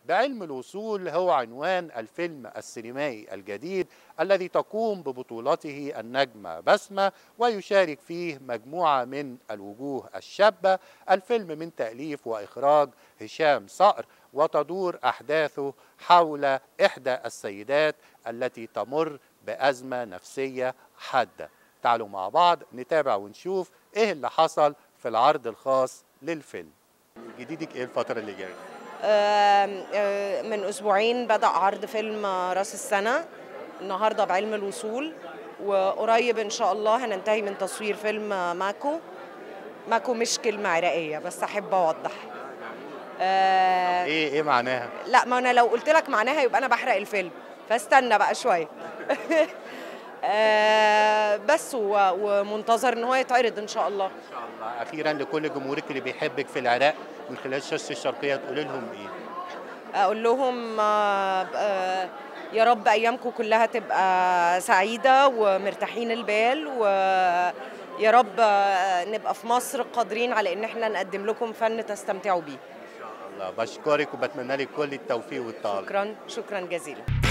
بعلم الوصول هو عنوان الفيلم السينمائي الجديد الذي تقوم ببطولته النجمة بسمة ويشارك فيه مجموعة من الوجوه الشابة الفيلم من تأليف وإخراج هشام صقر وتدور أحداثه حول إحدى السيدات التي تمر بأزمة نفسية حادة تعالوا مع بعض نتابع ونشوف إيه اللي حصل في العرض الخاص للفيلم جديدك إيه الفترة اللي جاية؟ آم، آه، من اسبوعين بدا عرض فيلم آه، راس السنه النهارده بعلم الوصول وقريب ان شاء الله هننتهي من تصوير فيلم آه، ماكو ماكو مش كلمه عراقيه بس احب اوضح آه، إيه إيه معناها؟ لا ما انا لو قلت لك معناها يبقى انا بحرق الفيلم فاستنى بقى شويه آه، بس و- ومنتظر ان هو يتعرض ان شاء الله إن شاء الله أخيرا لكل جمهورك اللي بيحبك في العراق من خلال الشاشة الشرقية تقول لهم إيه؟ اقول لهم آه، آه، يا رب ايامكم كلها تبقى سعيده ومرتاحين البال ويا رب آه، نبقى في مصر قادرين على ان احنا نقدم لكم فن تستمتعوا بيه الله بشكرك وبتمنى لك كل التوفيق والتألق شكرا شكرا جزيلا